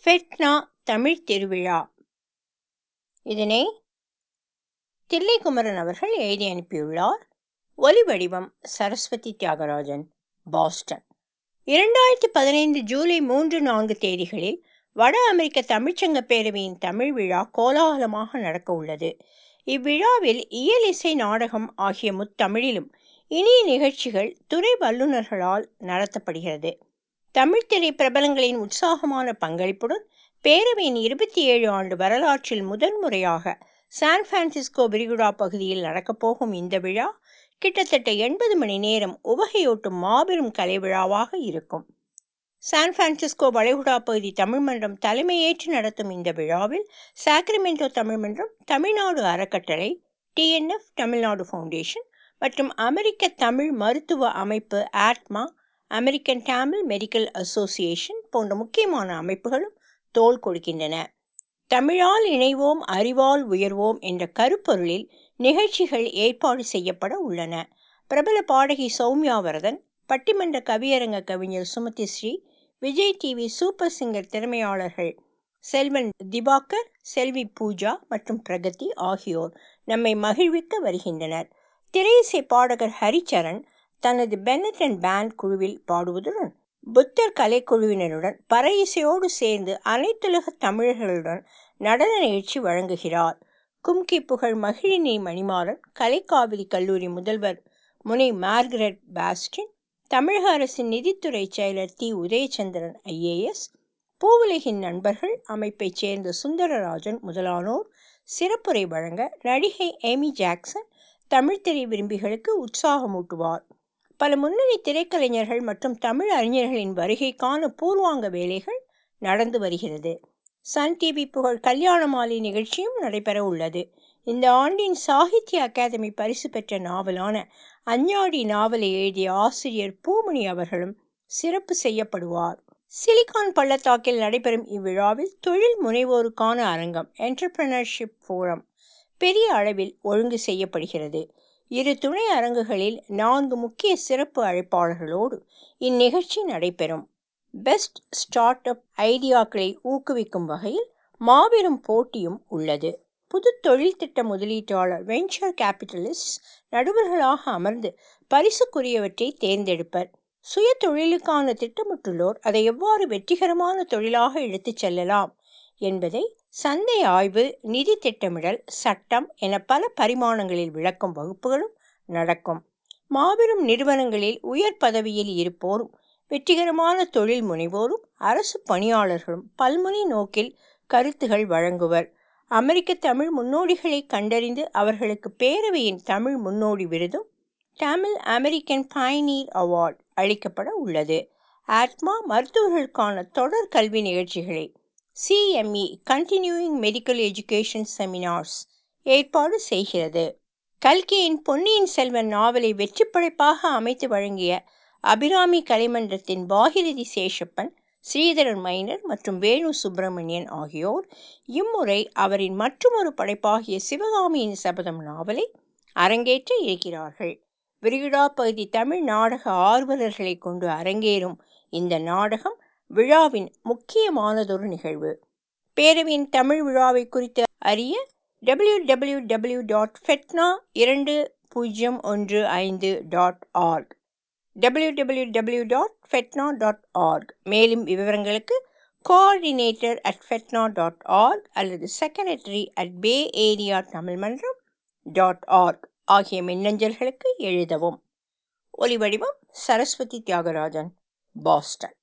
FeTNA Tamil திருவிழா இதனை தில்லைக்குமரன் அவர்கள் எழுதி அனுப்பியுள்ளார் ஒலி வடிவம் சரஸ்வதி தியாகராஜன் பாஸ்டன் இரண்டாயிரத்தி பதினைந்து ஜூலை மூன்று நான்கு தேதிகளில் வட அமெரிக்க தமிழ்ச்சங்க பேரவையின் தமிழ் விழா கோலாகலமாக நடக்க உள்ளது இவ்விழாவில் இயல் இசை நாடகம் ஆகிய முத்தமிழிலும் இனிய நிகழ்ச்சிகள் துறை வல்லுநர்களால் நடத்தப்படுகிறது தமிழ் திரை பிரபலங்களின் உற்சாகமான பங்களிப்புடன் பேரவையின் இருபத்தி ஏழு ஆண்டு வரலாற்றில் முதன் முறையாக சான் பிரான்சிஸ்கோ விரிகுடா பகுதியில் நடக்கப்போகும் இந்த விழா கிட்டத்தட்ட எண்பது மணி நேரம் உவகையூட்டும் மாபெரும் கலை விழாவாக இருக்கும் சான் பிரான்சிஸ்கோ வளைகுடா பகுதி தமிழ் மன்றம் தலைமையேற்று நடத்தும் இந்த விழாவில் சாக்ரமெண்டோ தமிழ் மன்றம் தமிழ்நாடு அறக்கட்டளை டிஎன்எஃப் தமிழ்நாடு ஃபவுண்டேஷன் மற்றும் அமெரிக்க தமிழ் மருத்துவ அமைப்பு ATMA American Tamil medical association போன்ற முக்கியமான அமைப்புகளும் தோள் கொடுக்கின்றன தமிழால் இணைவோம் அறிவால் உயர்வோம் என்ற கருப்பொருளில் நிகழ்ச்சிகள் ஏற்பாடு செய்யப்பட உள்ளன பிரபல பாடகி சௌமியா வரதன் பட்டிமன்ற கவியரங்க கவிஞர் Sumathi Sri Vijay TV super singer திறமையாளர்கள் செல்வன் திபாகர் செல்வி பூஜா மற்றும் பிரகதி ஆகியோர் நம்மை மகிழ்விக்க வருகின்றனர் திரையிசை பாடகர் ஹரிச்சரண் தனது பென்னட் அண்ட் பேண்ட் குழுவில் பாடுவதுடன் புத்தர் கலைக்குழுவினருடன் பறை இசையோடு சேர்ந்து அனைத்துலக தமிழர்களுடன் நடன நிகழ்ச்சி வழங்குகிறார் கும்கி புகழ் மகிழினி மணிமாறன் கலைக்காவிரி கல்லூரி முதல்வர் முனை மார்கரெட் பாஸ்டின் தமிழக அரசின் நிதித்துறை செயலர் தி உதயச்சந்திரன் ஐஏஎஸ் பூவுலகின் நண்பர்கள் அமைப்பைச் சேர்ந்த சுந்தரராஜன் முதலானோர் சிறப்புரை வழங்க நடிகை ஏமி ஜாக்சன் தமிழ்த்திரை விரும்பிகளுக்கு உற்சாகமூட்டுவார் பல முன்னணி திரைக்கலைஞர்கள் மற்றும் தமிழ் அறிஞர்களின் வருகைக்கான பூர்வாங்க வேலைகள் நடந்து வருகிறது சன் டிவி புகழ் கல்யாண மாலை நிகழ்ச்சியும் நடைபெற உள்ளது இந்த ஆண்டின் சாகித்ய அகாதமி பரிசு பெற்ற நாவலான அஞ்ஞாடி நாவலை எழுதிய ஆசிரியர் பூமணி அவர்களும் சிறப்பு செய்யப்படுவார் சிலிகான் பள்ளத்தாக்கில் நடைபெறும் இவ்விழாவில் தொழில் முனைவோருக்கான அரங்கம் என்டர்பிரினர்ஷிப் ஃபோரம் பெரிய அளவில் ஒழுங்கு செய்யப்படுகிறது இரு துணை அரங்குகளில் நான்கு முக்கிய சிறப்பு அழைப்பாளர்களோடு இந்நிகழ்ச்சி நடைபெறும் பெஸ்ட் ஸ்டார்ட் அப் ஐடியாக்களை ஊக்குவிக்கும் வகையில் மாபெரும் போட்டியும் உள்ளது புது தொழில் திட்ட முதலீட்டாளர் வெஞ்சர் கேபிட்டலிஸ்ட் நடுவர்களாக அமர்ந்து பரிசுக்குரியவற்றை தேர்ந்தெடுப்பர் சுய தொழிலுக்கான திட்டமிட்டுள்ளோர் அதை எவ்வாறு வெற்றிகரமான தொழிலாக எடுத்துச் செல்லலாம் என்பதை சந்தை ஆய்வு நிதி திட்டமிடல் சட்டம் என பல பரிமாணங்களில் விளக்கும் வகுப்புகளும் நடக்கும் மாபெரும் நிறுவனங்களில் உயர் பதவியில் இருப்போரும் வெற்றிகரமான தொழில் முனைவோரும் அரசு பணியாளர்களும் பல்முனை நோக்கில் கருத்துகள் வழங்குவர் அமெரிக்க தமிழ் முன்னோடிகளை கண்டறிந்து அவர்களுக்கு பேரவையின் தமிழ் முன்னோடி விருதும் தமிழ் அமெரிக்கன் பயனீர் அவார்ட் அளிக்கப்பட உள்ளது ஆத்மா மருத்துவர்களுக்கான தொடர் கல்வி நிகழ்ச்சிகளை CME continuing medical education seminars ஏற்பாடு செய்கிறது கல்கியின் பொன்னியின் செல்வன் நாவலை வெற்றி படைப்பாக அமைத்து வழங்கிய அபிராமி கலைமன்றத்தின் பாகிரதி சேஷப்பன் ஸ்ரீதரன் மைனர் மற்றும் வேணு சுப்பிரமணியன் ஆகியோர் இம்முறை அவரின் மற்றொரு படைப்பாகிய சிவகாமியின் சபதம் நாவலை அரங்கேற்ற இருக்கிறார்கள் விரிகுடா பகுதி தமிழ் நாடக ஆர்வலர்களை கொண்டு அரங்கேறும் இந்த நாடகம் விழாவின் முக்கியமானதொரு நிகழ்வு பேரவையின் தமிழ் விழாவை குறித்து அறிய W W W dot FeTNA இரண்டு பூஜ்ஜியம் ஒன்று ஐந்து dot org W W W dot FeTNA dot org மேலும் விவரங்களுக்கு coordinator at FeTNA dot org அல்லது secretary at bay area Tamil Manram dot arc ஆகிய மின்னஞ்சல்களுக்கு எழுதவும் ஒலி வடிவம் சரஸ்வதி தியாகராஜன் பாஸ்டன்